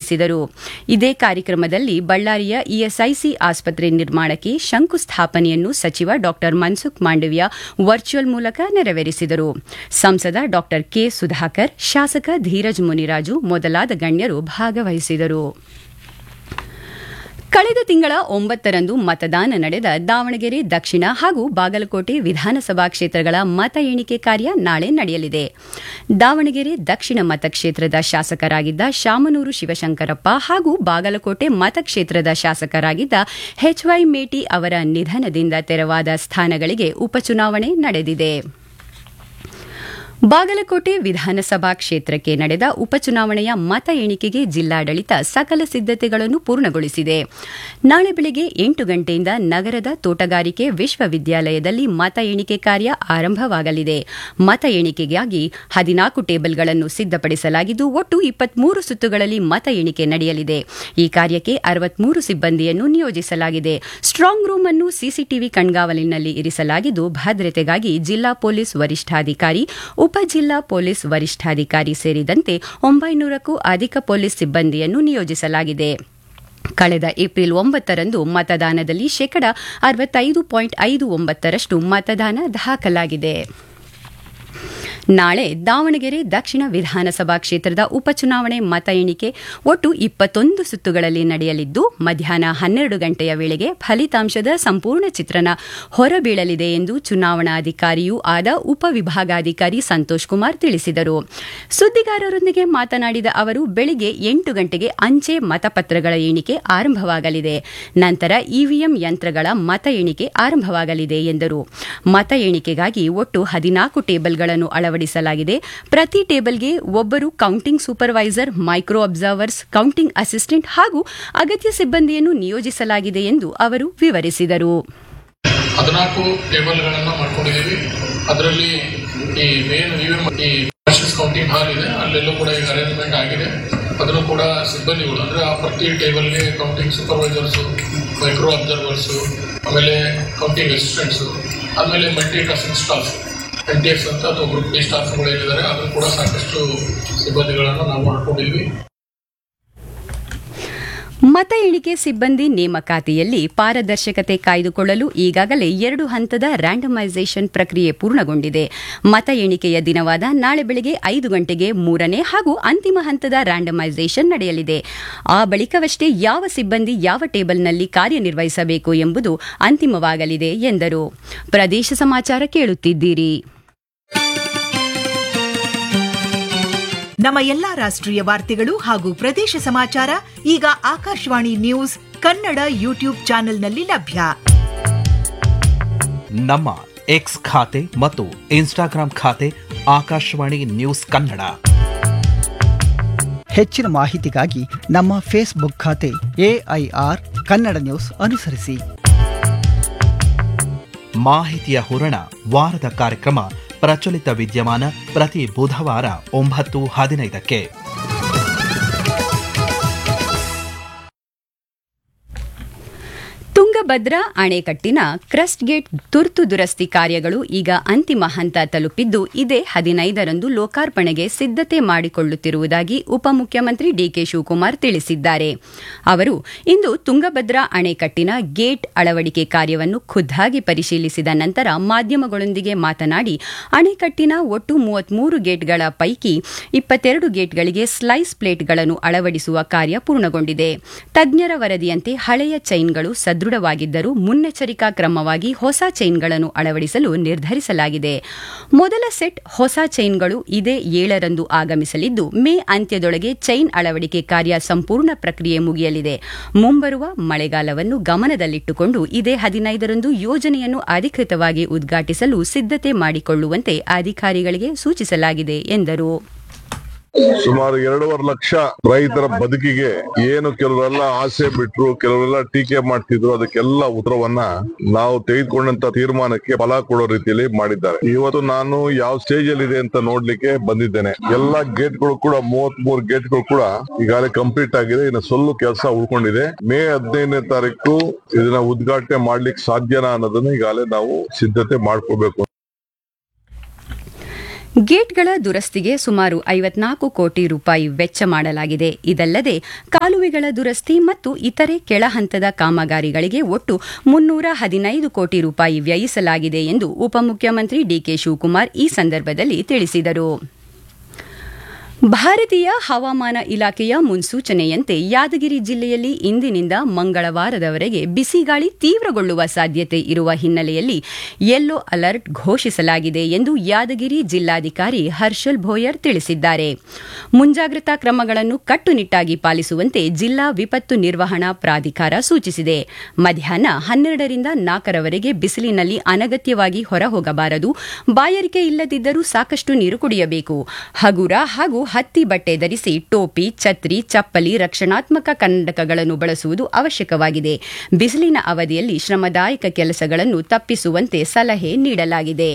ನೆರವೇರಿಸಿದರು ಇದೇ ಕಾರ್ಯಕ್ರಮದಲ್ಲಿ ಬಳ್ಳಾರಿಯ ಇಎಸ್ಐಸಿ ಆಸ್ಪತ್ರೆ ನಿರ್ಮಾಣಕ್ಕೆ ಶಂಕುಸ್ಥಾಪನೆಯನ್ನು ಸಚಿವ ಡಾ ಮನ್ಸುಖ್ ಮಾಂಡವ್ಯ ವರ್ಚುವಲ್ ಮೂಲಕ ನೆರವೇರಿಸಿದರು ಸಂಸದ ಡಾ ಕೆ ಸುಧಾಕರ್ ಶಾಸಕ ಧೀರಜ್ ಮುನಿರಾಜು ಮೊದಲಾದ ಗಣ್ಯರು ಭಾಗವಹಿಸಿದರು ಕಳೆದ ತಿಂಗಳ ಒಂಬತ್ತರಂದು ಮತದಾನ ನಡೆದ ದಾವಣಗೆರೆ ದಕ್ಷಿಣ ಹಾಗೂ ಬಾಗಲಕೋಟೆ ವಿಧಾನಸಭಾ ಕ್ಷೇತ್ರಗಳ ಮತ ಎಣಿಕೆ ಕಾರ್ಯ ನಾಳೆ ನಡೆಯಲಿದೆ ದಾವಣಗೆರೆ ದಕ್ಷಿಣ ಮತಕ್ಷೇತ್ರದ ಶಾಸಕರಾಗಿದ್ದ ಶಾಮನೂರು ಶಿವಶಂಕರಪ್ಪ ಹಾಗೂ ಬಾಗಲಕೋಟೆ ಮತಕ್ಷೇತ್ರದ ಶಾಸಕರಾಗಿದ್ದ ಎಚ್ವೈ ಮೇಟಿ ಅವರ ನಿಧನದಿಂದ ತೆರವಾದ ಸ್ಥಾನಗಳಿಗೆ ಉಪಚುನಾವಣೆ ನಡೆದಿದೆ ಬಾಗಲಕೋಟೆ ವಿಧಾನಸಭಾ ಕ್ಷೇತ್ರಕ್ಕೆ ನಡೆದ ಉಪಚುನಾವಣೆಯ ಮತ ಎಣಿಕೆಗೆ ಜಿಲ್ಲಾಡಳಿತ ಸಕಲ ಸಿದ್ದತೆಗಳನ್ನು ಪೂರ್ಣಗೊಳಿಸಿದೆ ನಾಳೆ ಬೆಳಗ್ಗೆ ಎಂಟು ಗಂಟೆಯಿಂದ ನಗರದ ತೋಟಗಾರಿಕೆ ವಿಶ್ವವಿದ್ಯಾಲಯದಲ್ಲಿ ಮತ ಎಣಿಕೆ ಕಾರ್ಯ ಆರಂಭವಾಗಲಿದೆ ಮತ ಎಣಿಕೆಗಾಗಿ ಹದಿನಾಲ್ಕು ಟೇಬಲ್ಗಳನ್ನು ಸಿದ್ದಪಡಿಸಲಾಗಿದ್ದು ಒಟ್ಟು ಇಪ್ಪತ್ಮೂರು ಸುತ್ತುಗಳಲ್ಲಿ ಮತ ಎಣಿಕೆ ನಡೆಯಲಿದೆ ಈ ಕಾರ್ಯಕ್ಕೆ ಅರವತ್ಮೂರು ಸಿಬ್ಬಂದಿಯನ್ನು ನಿಯೋಜಿಸಲಾಗಿದೆ ಸ್ಟ್ರಾಂಗ್ ರೂಮ್ ಅನ್ನು ಸಿಸಿಟಿವಿ ಕಣ್ಗಾವಲಿನಲ್ಲಿ ಇರಿಸಲಾಗಿದ್ದು ಭದ್ರತೆಗಾಗಿ ಜಿಲ್ಲಾ ಪೊಲೀಸ್ ವರಿಷ್ಠಾಧಿಕಾರಿ ಉಪ ಜಿಲ್ಲಾ ಪೊಲೀಸ್ ವರಿಷ್ಠಾಧಿಕಾರಿ ಸೇರಿದಂತೆ ಒಂಬೈನೂರಕ್ಕೂ ಅಧಿಕ ಪೊಲೀಸ್ ಸಿಬ್ಬಂದಿಯನ್ನು ನಿಯೋಜಿಸಲಾಗಿದೆ ಕಳೆದ ಏಪ್ರಿಲ್ ಒಂಬತ್ತರಂದು ಮತದಾನದಲ್ಲಿ ಶೇಕಡ ಅರವತ್ತೈದು ಪಾಯಿಂಟ್ ಐದು ಒಂಬತ್ತರಷ್ಟು ಮತದಾನ ದಾಖಲಾಗಿದೆ ನಾಳೆ ದಾವಣಗೆರೆ ದಕ್ಷಿಣ ವಿಧಾನಸಭಾ ಕ್ಷೇತ್ರದ ಉಪಚುನಾವಣೆ ಮತ ಎಣಿಕೆ ಒಟ್ಟು ಇಪ್ಪತ್ತೊಂದು ಸುತ್ತುಗಳಲ್ಲಿ ನಡೆಯಲಿದ್ದು ಮಧ್ಯಾಹ್ನ ಹನ್ನೆರಡು ಗಂಟೆಯ ವೇಳೆಗೆ ಫಲಿತಾಂಶದ ಸಂಪೂರ್ಣ ಚಿತ್ರಣ ಹೊರಬೀಳಲಿದೆ ಎಂದು ಚುನಾವಣಾಧಿಕಾರಿಯೂ ಆದ ಉಪವಿಭಾಗಾಧಿಕಾರಿ ಸಂತೋಷ್ ಕುಮಾರ್ ತಿಳಿಸಿದರು ಸುದ್ದಿಗಾರರೊಂದಿಗೆ ಮಾತನಾಡಿದ ಅವರು ಬೆಳಿಗ್ಗೆ ಎಂಟು ಗಂಟೆಗೆ ಅಂಚೆ ಮತಪತ್ರಗಳ ಎಣಿಕೆ ಆರಂಭವಾಗಲಿದೆ ನಂತರ ಇವಿಎಂ ಯಂತ್ರಗಳ ಮತ ಎಣಿಕೆ ಆರಂಭವಾಗಲಿದೆ ಎಂದರು ಮತ ಎಣಿಕೆಗಾಗಿ ಒಟ್ಟು ಹದಿನಾಲ್ಕು ಟೇಬಲ್ಗಳನ್ನು ಅಳವಡಿಸಲಾಗಿದೆ ಪ್ರತಿ ಟೇಬಲ್ಗೆ ಒಬ್ಬರು counting supervisor micro observers counting assistant ಹಾಗೂ ಅಗತ್ಯ ಸಿಬ್ಬಂದಿಯನ್ನು ನಿಯೋಜಿಸಲಾಗಿದೆ ಎಂದು ಅವರು ವಿವರಿಸಿದರು ಹದಿನಾಲ್ಕು ಟೇಬಲ್ಗಳನ್ನು ಮಾಡ್ಕೊಂಡಿದ್ದೀವಿ ಅದರಲ್ಲಿ ಈ ಮೇನ್ ಇವಿಎಂ ಈ ಕ್ಯಾಶಸ್ ಕೌಂಟಿಂಗ್ ಹಾಲ್ ಇದೆ ಅಲ್ಲೆಲ್ಲೂ ಕೂಡ ಈಗ ಅರೇಂಜ್ಮೆಂಟ್ ಆಗಿದೆ ಅದನ್ನು ಕೂಡ ಸಿಬ್ಬಂದಿಗಳು ಅಂದ್ರೆ ಆ ಪ್ರತಿ ಟೇಬಲ್ಗೆ ಕೌಂಟಿಂಗ್ ಸೂಪರ್ವೈಸರ್ಸು ಮೈಕ್ರೋ ಅಬ್ಸರ್ವರ್ಸು ಆಮೇಲೆ ಕೌಂಟಿಂಗ್ ಅಸಿಸ್ಟೆಂಟ್ಸು ಆಮೇಲೆ multi tasking staff N T S ಅಂತ ಅಥವಾ ಗ್ರೂಪ್ ಡಿ ಸ್ಟಾಫ್ಗಳು ಏನಿದ್ದಾರೆ ಅದು ಕೂಡ ಸಾಕಷ್ಟು ಸಿಬ್ಬಂದಿಗಳನ್ನು ನಾವು ಮಾಡ್ಕೊಂಡಿದ್ವಿ ಮತ ಎಣಿಕೆ ಸಿಬ್ಬಂದಿ ನೇಮಕಾತಿಯಲ್ಲಿ ಪಾರದರ್ಶಕತೆ ಕಾಯ್ದುಕೊಳ್ಳಲು ಈಗಾಗಲೇ ಎರಡು ಹಂತದ ರ್ಯಾಂಡಮೈಸೇಷನ್ ಪ್ರಕ್ರಿಯೆ ಪೂರ್ಣಗೊಂಡಿದೆ ಮತ ಎಣಿಕೆಯ ದಿನವಾದ ನಾಳೆ ಬೆಳಗ್ಗೆ ಐದು ಗಂಟೆಗೆ ಮೂರನೇ ಹಾಗೂ ಅಂತಿಮ ಹಂತದ ರ್ಯಾಂಡಮೈಸೇಷನ್ ನಡೆಯಲಿದೆ ಆ ಬಳಿಕವಷ್ಟೇ ಯಾವ ಸಿಬ್ಬಂದಿ ಯಾವ ಟೇಬಲ್ನಲ್ಲಿ ಕಾರ್ಯನಿರ್ವಹಿಸಬೇಕು ಎಂಬುದು ಅಂತಿಮವಾಗಲಿದೆ ಎಂದರು ಪ್ರದೇಶ ಸಮಾಚಾರ ಕೇಳುತ್ತಿದ್ದೀರಿ ನಮ್ಮ ಎಲ್ಲಾ ರಾಷ್ಟ್ರೀಯ ವಾರ್ತೆಗಳು ಹಾಗೂ ಪ್ರದೇಶ ಸಮಾಚಾರ ಈಗ ಆಕಾಶವಾಣಿ ನ್ಯೂಸ್ ಕನ್ನಡ ಯೂಟ್ಯೂಬ್ ಚಾನೆಲ್ನಲ್ಲಿ ಲಭ್ಯ ನಮ್ಮ ಎಕ್ಸ್ ಖಾತೆ ಮತ್ತು ಇನ್ಸ್ಟಾಗ್ರಾಂ ಖಾತೆ ಆಕಾಶವಾಣಿ ನ್ಯೂಸ್ ಕನ್ನಡ ಹೆಚ್ಚಿನ ಮಾಹಿತಿಗಾಗಿ ನಮ್ಮ ಫೇಸ್ಬುಕ್ ಖಾತೆ ಎಐಆರ್ ಕನ್ನಡ ನ್ಯೂಸ್ ಅನುಸರಿಸಿ ಮಾಹಿತಿಯ ಹೂರಣ ವಾರದ ಕಾರ್ಯಕ್ರಮ ಪ್ರಚಲಿತ ವಿದ್ಯಮಾನ ಪ್ರತಿ ಬುಧವಾರ ಒಂಬತ್ತು ಹದಿನೈದಕ್ಕೆ ತುಂಗಭದ್ರಾ ಅಣೆಕಟ್ಟಿನ ಕ್ರಸ್ಟ್ ಗೇಟ್ ತುರ್ತು ದುರಸ್ತಿ ಕಾರ್ಯಗಳು ಈಗ ಅಂತಿಮ ಹಂತ ತಲುಪಿದ್ದು ಇದೇ ಹದಿನೈದರಂದು ಲೋಕಾರ್ಪಣೆಗೆ ಸಿದ್ಧತೆ ಮಾಡಿಕೊಳ್ಳುತ್ತಿರುವುದಾಗಿ ಉಪಮುಖ್ಯಮಂತ್ರಿ ಡಿಕೆ ಶಿವಕುಮಾರ್ ತಿಳಿಸಿದ್ದಾರೆ ಅವರು ಇಂದು ತುಂಗಭದ್ರಾ ಅಣೆಕಟ್ಟಿನ ಗೇಟ್ ಅಳವಡಿಕೆ ಕಾರ್ಯವನ್ನು ಖುದ್ದಾಗಿ ಪರಿಶೀಲಿಸಿದ ನಂತರ ಮಾಧ್ಯಮಗಳೊಂದಿಗೆ ಮಾತನಾಡಿ ಅಣೆಕಟ್ಟಿನ ಒಟ್ಟು ಮೂವತ್ಮೂರು ಗೇಟ್ಗಳ ಪೈಕಿ ಇಪ್ಪತ್ತೆರಡು ಗೇಟ್ಗಳಿಗೆ ಸ್ಲೈಸ್ ಪ್ಲೇಟ್ಗಳನ್ನು ಅಳವಡಿಸುವ ಕಾರ್ಯ ಪೂರ್ಣಗೊಂಡಿದೆ ತಜ್ಞರ ವರದಿಯಂತೆ ಹಳೆಯ ಚೈನ್ಗಳು ಸದೃಢವಾಗಿದ್ದರೂ ಮುನ್ನೆಚ್ಚರಿಕಾ ಕ್ರಮವಾಗಿ ಹೊಸ ಚೈನ್ಗಳನ್ನು ಅಳವಡಿಸಲು ನಿರ್ಧರಿಸಲಾಗಿದೆ ಮೊದಲ ಸೆಟ್ ಹೊಸ ಚೈನ್ಗಳು ಇದೇ ಏಳರಂದು ಆಗಮಿಸಲಿದ್ದು ಮೇ ಅಂತ್ಯದೊಳಗೆ ಚೈನ್ ಅಳವಡಿಕೆ ಕಾರ್ಯ ಸಂಪೂರ್ಣ ಪ್ರಕ್ರಿಯೆ ಮುಗಿಯಲಿದೆ ಮುಂಬರುವ ಮಳೆಗಾಲವನ್ನು ಗಮನದಲ್ಲಿಟ್ಟುಕೊಂಡು ಇದೇ ಹದಿನೈದರಂದು ಯೋಜನೆಯನ್ನು ಅಧಿಕೃತವಾಗಿ ಉದ್ಘಾಟಿಸಲು ಸಿದ್ಧತೆ ಮಾಡಿಕೊಳ್ಳುವಂತೆ ಅಧಿಕಾರಿಗಳಿಗೆ ಸೂಚಿಸಲಾಗಿದೆ ಎಂದರು ಸುಮಾರು ಎರಡೂವರೆ ಲಕ್ಷ ರೈತರ ಬದುಕಿಗೆ ಏನು ಕೆಲವರೆಲ್ಲ ಆಸೆ ಬಿಟ್ರು ಕೆಲವರೆಲ್ಲ ಟೀಕೆ ಮಾಡ್ತಿದ್ರು ಅದಕ್ಕೆಲ್ಲ ಉತ್ತರವನ್ನ ನಾವು ತೆಗೆದುಕೊಂಡಂತ ತೀರ್ಮಾನಕ್ಕೆ ಫಲ ಕೊಡೋ ರೀತಿಯಲ್ಲಿ ಮಾಡಿದ್ದಾರೆ ಇವತ್ತು ನಾನು ಯಾವ ಸ್ಟೇಜ್ ಅಲ್ಲಿ ಇದೆ ಅಂತ ನೋಡ್ಲಿಕ್ಕೆ ಬಂದಿದ್ದೇನೆ ಎಲ್ಲಾ ಗೇಟ್ಗಳು ಕೂಡ ಮೂವತ್ ಮೂರು ಗೇಟ್ಗಳು ಕೂಡ ಈಗಾಗಲೇ ಕಂಪ್ಲೀಟ್ ಆಗಿದೆ ಇನ್ನು ಸ್ವಲ್ಪ ಕೆಲಸ ಉಳ್ಕೊಂಡಿದೆ ಮೇ ಹದಿನೈದನೇ ತಾರೀಕು ಇದನ್ನ ಉದ್ಘಾಟನೆ ಮಾಡ್ಲಿಕ್ಕೆ ಸಾಧ್ಯನಾ ಅನ್ನೋದನ್ನ ಈಗಾಗಲೇ ನಾವು ಸಿದ್ಧತೆ ಮಾಡ್ಕೋಬೇಕು ಗೇಟ್ಗಳ ದುರಸ್ತಿಗೆ ಸುಮಾರು ಐವತ್ನಾಲ್ಕು ಕೋಟಿ ರೂಪಾಯಿ ವೆಚ್ಚ ಮಾಡಲಾಗಿದೆ ಇದಲ್ಲದೆ ಕಾಲುವೆಗಳ ದುರಸ್ತಿ ಮತ್ತು ಇತರೆ ಕೆಳಹಂತದ ಕಾಮಗಾರಿಗಳಿಗೆ ಒಟ್ಟು ಮುನ್ನೂರ ಹದಿನೈದು ಕೋಟಿ ರೂಪಾಯಿ ವ್ಯಯಿಸಲಾಗಿದೆ ಎಂದು ಉಪಮುಖ್ಯಮಂತ್ರಿ ಡಿಕೆ ಶಿವಕುಮಾರ್ ಈ ಸಂದರ್ಭದಲ್ಲಿ ತಿಳಿಸಿದರು ಭಾರತೀಯ ಹವಾಮಾನ ಇಲಾಖೆಯ ಮುನ್ಸೂಚನೆಯಂತೆ ಯಾದಗಿರಿ ಜಿಲ್ಲೆಯಲ್ಲಿ ಇಂದಿನಿಂದ ಮಂಗಳವಾರದವರೆಗೆ ಬಿಸಿಗಾಳಿ ತೀವ್ರಗೊಳ್ಳುವ ಸಾಧ್ಯತೆ ಇರುವ ಹಿನ್ನೆಲೆಯಲ್ಲಿ ಯೆಲ್ಲೋ ಅಲರ್ಟ್ ಘೋಷಿಸಲಾಗಿದೆ ಎಂದು ಯಾದಗಿರಿ ಜಿಲ್ಲಾಧಿಕಾರಿ ಹರ್ಷಲ್ ಭೋಯರ್ ತಿಳಿಸಿದ್ದಾರೆ ಮುಂಜಾಗ್ರತಾ ಕ್ರಮಗಳನ್ನು ಕಟ್ಟುನಿಟ್ಟಾಗಿ ಪಾಲಿಸುವಂತೆ ಜಿಲ್ಲಾ ವಿಪತ್ತು ನಿರ್ವಹಣಾ ಪ್ರಾಧಿಕಾರ ಸೂಚಿಸಿದೆ ಮಧ್ಯಾಹ್ನ ಹನ್ನೆರಡರಿಂದ ನಾಲ್ಕರವರೆಗೆ ಬಿಸಿಲಿನಲ್ಲಿ ಅನಗತ್ಯವಾಗಿ ಹೊರಹೋಗಬಾರದು ಬಾಯಾರಿಕೆ ಇಲ್ಲದಿದ್ದರೂ ಸಾಕಷ್ಟು ನೀರು ಕುಡಿಯಬೇಕು ಹಗುರ ಹಾಗೂ ಹತ್ತಿ ಬಟ್ಟೆ ಧರಿಸಿ ಟೋಪಿ ಛತ್ರಿ ಚಪ್ಪಲಿ ರಕ್ಷಣಾತ್ಮಕ ಕನ್ನಡಕಗಳನ್ನು ಬಳಸುವುದು ಅವಶ್ಯಕವಾಗಿದೆ ಬಿಸಿಲಿನ ಅವಧಿಯಲ್ಲಿ ಶ್ರಮದಾಯಕ ಕೆಲಸಗಳನ್ನು ತಪ್ಪಿಸುವಂತೆ ಸಲಹೆ ನೀಡಲಾಗಿದೆ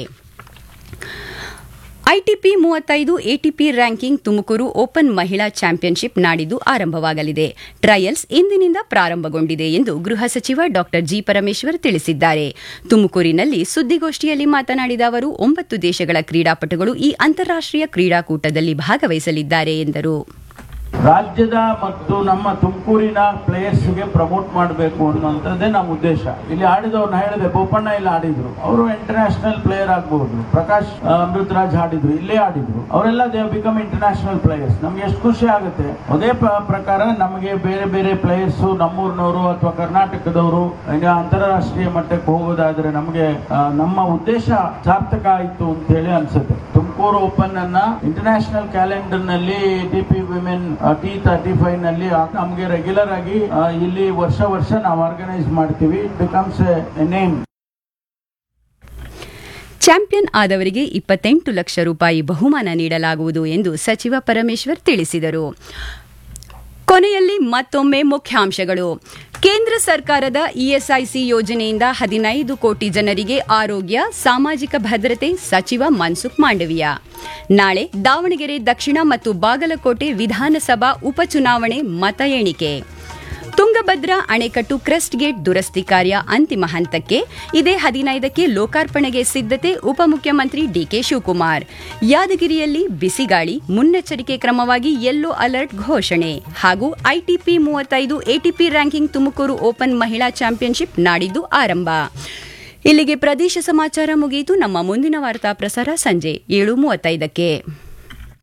ಐಟಿಪಿ ಮೂವತ್ತೈದು ಎಟಿಪಿ ರ್ಯಾಂಕಿಂಗ್ ತುಮಕೂರು ಓಪನ್ ಮಹಿಳಾ ಚಾಂಪಿಯನ್ಶಿಪ್ ನಾಡಿದ್ದು ಆರಂಭವಾಗಲಿದೆ ಟ್ರಯಲ್ಸ್ ಇಂದಿನಿಂದ ಪ್ರಾರಂಭಗೊಂಡಿದೆ ಎಂದು ಗೃಹ ಸಚಿವ ಡಾ ಜಿ ಪರಮೇಶ್ವರ್ ತಿಳಿಸಿದ್ದಾರೆ ತುಮಕೂರಿನಲ್ಲಿ ಸುದ್ದಿಗೋಷ್ಠಿಯಲ್ಲಿ ಮಾತನಾಡಿದ ಅವರು ಒಂಬತ್ತು ದೇಶಗಳ ಕ್ರೀಡಾಪಟುಗಳು ಈ ಅಂತಾರಾಷ್ಟೀಯ ಕ್ರೀಡಾಕೂಟದಲ್ಲಿ ಭಾಗವಹಿಸಲಿದ್ದಾರೆ ಎಂದರು ರಾಜ್ಯದ ಮತ್ತು ನಮ್ಮ ತುಮಕೂರಿನ ಪ್ಲೇಯರ್ಸ್ಗೆ ಪ್ರಮೋಟ್ ಮಾಡಬೇಕು ಅನ್ನುವಂಥದ್ದೇ ನಮ್ಮ ಉದ್ದೇಶ ಇಲ್ಲಿ ಆಡಿದವ್ರು ನಾ ಹೇಳಿದೆ ಬೋಪಣ್ಣ ಇಲ್ಲಿ ಆಡಿದ್ರು ಅವರು ಇಂಟರ್ನ್ಯಾಷನಲ್ ಪ್ಲೇಯರ್ ಆಗಬಹುದು ಪ್ರಕಾಶ್ ಆ, ಅಮೃತರಾಜ್ ಆಡಿದ್ರು ಇಲ್ಲೇ ಆಡಿದ್ರು ಅವರೆಲ್ಲ ದೇ ಬಿಕಮ್ ಇಂಟರ್ನ್ಯಾಷನಲ್ ಪ್ಲೇಯರ್ಸ್ ನಮ್ಗೆ ಎಷ್ಟು ಖುಷಿ ಆಗುತ್ತೆ ಅದೇ ಪ- ಪ್ರಕಾರ ನಮಗೆ ಬೇರೆ ಬೇರೆ ಪ್ಲೇಯರ್ಸ್ ನಮ್ಮೂರಿನವರು ಅಥವಾ ಕರ್ನಾಟಕದವರು ಈಗ ಅಂತಾರಾಷ್ಟ್ರೀಯ ಮಟ್ಟಕ್ಕೆ ಹೋಗೋದಾದ್ರೆ ನಮಗೆ ಆ, ನಮ್ಮ ಉದ್ದೇಶ ಸಾರ್ಥಕ ಆಯಿತು ಅಂತ ಹೇಳಿ ಅನ್ಸುತ್ತೆ ತುಮಕೂರು ಓಪನ್ ಅನ್ನ ಇಂಟರ್ನ್ಯಾಷನಲ್ ಕ್ಯಾಲೆಂಡರ್ ನಲ್ಲಿ T P women T thirty five ನಲ್ಲಿ ಆ- ನಮ್ಗೆ ರೆಗ್ಯುಲರ್ ಆಗಿ ಆ, ಇಲ್ಲಿ ವರ್ಷ ವರ್ಷ ನಾವು ಆರ್ಗನೈಸ್ ಮಾಡ್ತೀವಿ it becomes a name champion ಆದವರಿಗೆ ಇಪ್ಪತ್ತೆಂಟು ಲಕ್ಷ ರೂಪಾಯಿ ಬಹುಮಾನ ನೀಡಲಾಗುವುದು ಎಂದು ಸಚಿವ ಪರಮೇಶ್ವರ್ ತಿಳಿಸಿದರು ಕೊನೆಯಲ್ಲಿ ಮತ್ತೊಮ್ಮೆ ಮುಖ್ಯಾಂಶಗಳು ಕೇಂದ್ರ ಸರ್ಕಾರದ ಇಎಸ್ಐಸಿ ಯೋಜನೆಯಿಂದ ಹದಿನೈದು ಕೋಟಿ ಜನರಿಗೆ ಆರೋಗ್ಯ ಸಾಮಾಜಿಕ ಭದ್ರತೆ ಸಚಿವ ಮನ್ಸುಖ್ ಮಾಂಡವಿಯಾ ನಾಳೆ ದಾವಣಗೆರೆ ದಕ್ಷಿಣ ಮತ್ತು ಬಾಗಲಕೋಟೆ ವಿಧಾನಸಭಾ ಉಪಚುನಾವಣೆ ಮತ ಎಣಿಕೆ ತುಂಗಭದ್ರಾ ಅಣೆಕಟ್ಟು ಕ್ರೆಸ್ಟ್ ಗೇಟ್ ದುರಸ್ತಿ ಕಾರ್ಯ ಅಂತಿಮ ಹಂತಕ್ಕೆ ಇದೇ ಹದಿನೈದಕ್ಕೆ ಲೋಕಾರ್ಪಣೆಗೆ ಸಿದ್ಧತೆ ಉಪಮುಖ್ಯಮಂತ್ರಿ ಡಿಕೆ ಶಿವಕುಮಾರ್ ಯಾದಗಿರಿಯಲ್ಲಿ ಬಿಸಿಗಾಳಿ ಮುನ್ನೆಚ್ಚರಿಕೆ ಕ್ರಮವಾಗಿ ಯೆಲ್ಲೋ ಅಲರ್ಟ್ ಘೋಷಣೆ ಹಾಗೂ ಐಟಿಪಿ ಮೂವತ್ತೈದು ಎಟಿಪಿ ರ್ಯಾಂಕಿಂಗ್ ತುಮಕೂರು ಓಪನ್ ಮಹಿಳಾ ಚಾಂಪಿಯನ್ಶಿಪ್ ನಾಡಿದ್ದು ಆರಂಭ ಇಲ್ಲಿಗೆ ಪ್ರದೇಶ ಸಮಾಚಾರ ಮುಗಿಯಿತು ನಮ್ಮ ಮುಂದಿನ ವಾರ್ತಾ ಪ್ರಸಾರ ಸಂಜೆ ಏಳು ಮೂವತ್ತೈದಕ್ಕೆ